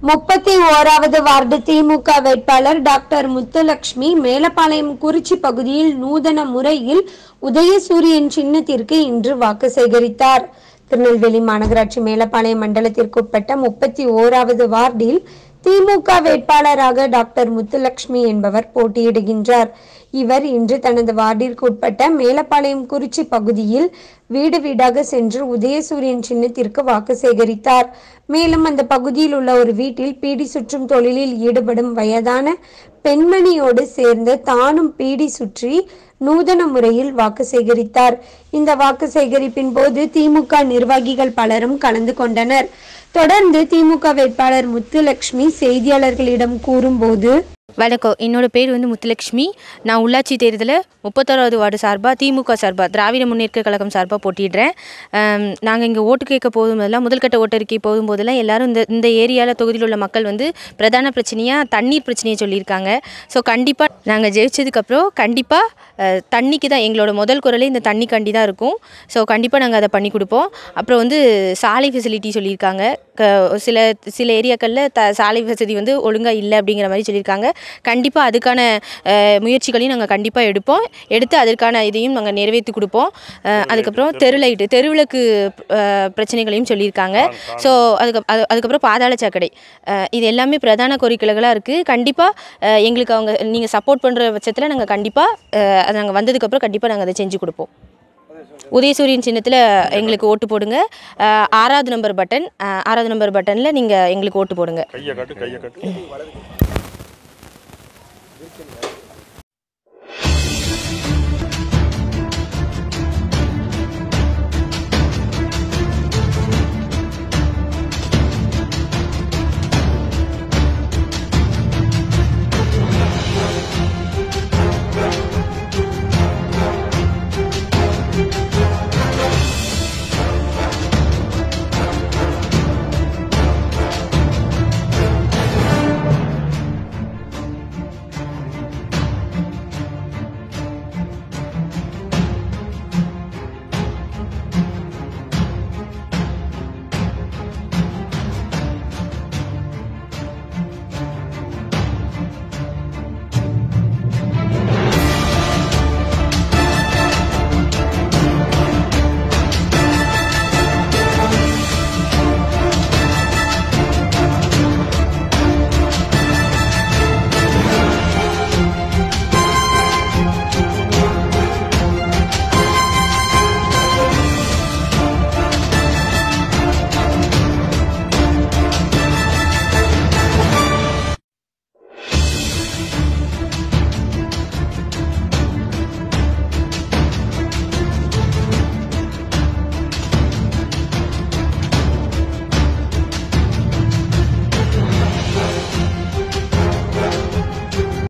முப்பத்தி ஓராவது வார்டு திமுக வேட்பாளர் டாக்டர் முத்துலட்சுமி மேலப்பாளையம் குறிச்சி பகுதியில் நூதன முறையில் உதயசூரியன் சின்னத்திற்கு இன்று வாக்கு சேகரித்தார் திருநெல்வேலி மாநகராட்சி மேலப்பாளையம் மண்டலத்திற்கு உட்பட்ட முப்பத்தி ஓராவது வார்டில் திமுக வேட்பாளராக டாக்டர் முத்துலட்சுமி என்பவர் போட்டியிடுகின்றார் இவர் இன்று தனது வார்டிற்கு உட்பட்ட மேலப்பாளையம் குறிச்சி பகுதியில் வீடு வீடாக சென்று உதயசூரியன் சின்னத்திற்கு வாக்கு சேகரித்தார் மேலும் அந்த பகுதியில் உள்ள ஒரு வீட்டில் பீடி சுற்றும் தொழிலில் ஈடுபடும் வயதான பெண்மணியோடு சேர்ந்து தானும் பீடி சுற்றி நூதன முறையில் வாக்கு சேகரித்தார் இந்த வாக்கு சேகரிப்பின் போது திமுக நிர்வாகிகள் பலரும் கலந்து கொண்டனர் தொடர்ந்து திமுக வேட்பாளர் முத்துலட்சுமி செய்தியாளர்களிடம் கூறும்போது வணக்கம் என்னோட பேர் வந்து முத்துலட்சுமி நான் உள்ளாட்சி தேர்தலில் முப்பத்தாறாவது வார்டு சார்பாக திமுக சார்பாக திராவிட முன்னேற்ற கழகம் சார்பாக போட்டிடுறேன் நாங்கள் இங்கே ஓட்டு கேட்க போகும்போதெல்லாம் முதல்கட்ட ஓட்டறிக்கை போகும்போதெல்லாம் எல்லாரும் இந்த இந்த ஏரியாவில் தொகுதியில் உள்ள மக்கள் வந்து பிரதான பிரச்சனையாக தண்ணீர் பிரச்சனையை சொல்லியிருக்காங்க ஸோ கண்டிப்பாக நாங்கள் ஜெயிச்சதுக்கப்புறம் கண்டிப்பாக தண்ணிக்கு தான் எங்களோட முதல் குரலே இந்த தண்ணி கண்டி தான் இருக்கும் ஸோ கண்டிப்பாக நாங்கள் அதை பண்ணி கொடுப்போம் அப்புறம் வந்து சாலை ஃபெசிலிட்டி சொல்லியிருக்காங்க க சில சில ஏரியாக்களில் த சாலை வசதி வந்து ஒழுங்காக இல்லை அப்படிங்கிற மாதிரி சொல்லியிருக்காங்க கண்டிப்பாக அதுக்கான அஹ், முயற்சிகளையும் நாங்கள் கண்டிப்பாக எடுப்போம் எடுத்து அதற்கான இதையும் நாங்கள் நிறைவேற்றி கொடுப்போம் அஹ், அதுக்கப்புறம் தெரு லைட்டு தெருவிளக்கு அஹ், பிரச்சனைகளையும் சொல்லியிருக்காங்க ஸோ அதுக்கு அது அதுக்கப்புறம் பாதாள சாக்கடை அஹ், இது எல்லாமே பிரதான கோரிக்கைகளாக இருக்குது கண்டிப்பாக எங்களுக்கு அவங்க நீங்கள் சப்போர்ட் பண்ணுற பட்சத்தில் நாங்கள் கண்டிப்பாக அது நாங்கள் வந்ததுக்கப்புறம் கண்டிப்பாக நாங்கள் அதை செஞ்சு கொடுப்போம் உதயசூரியன் சின்னத்தில் எங்களுக்கு ஓட்டு போடுங்க அஹ், ஆறாவது நம்பர் பட்டன் அஹ், ஆறாவது நம்பர் பட்டனில் நீங்கள் எங்களுக்கு ஓட்டு போடுங்க கையை காட்டு கையை காட்டு